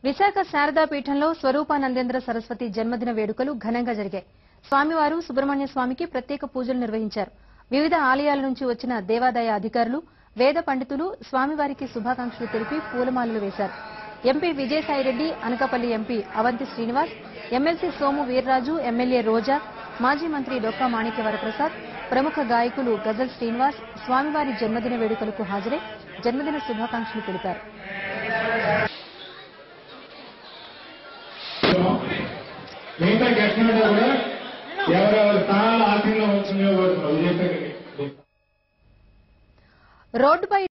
విశాఖ శారదా పీఠంలో స్వరూపానందేంద్ర సరస్వతి జన్మదిన వేడుకలు ఘనంగా జరిగాయి స్వామివారు సుబ్రహ్మణ్య స్వామికి ప్రత్యేక పూజలు నిర్వహించారు వివిధ ఆలయాల నుంచి వచ్చిన దేవాదాయ అధికారులు వేద పండితులు స్వామివారికి శుభాకాంక్షలు తెలిపి పూలమాలలు వేశారు MP Vijayasai Reddy Anakapalli MP Avanthi Srinivas MLC Somu Veerraju MLA Roja మాజీ మంత్రి డొక్కా మాణిక్య వరప్రసాద్ ప్రముఖ గాయకులు గజల్ శ్రీనివాస్ స్వామివారి జన్మదిన వేడుకలకు హాజరై జన్మదిన శుభాకాంక్షలు తెలిపారు మిగతా గెస్ట్ కూడా ఎవరెవరి స్థానాలు ఆసీనంలో ఉంచుకునే విజేత రోడ్డుపై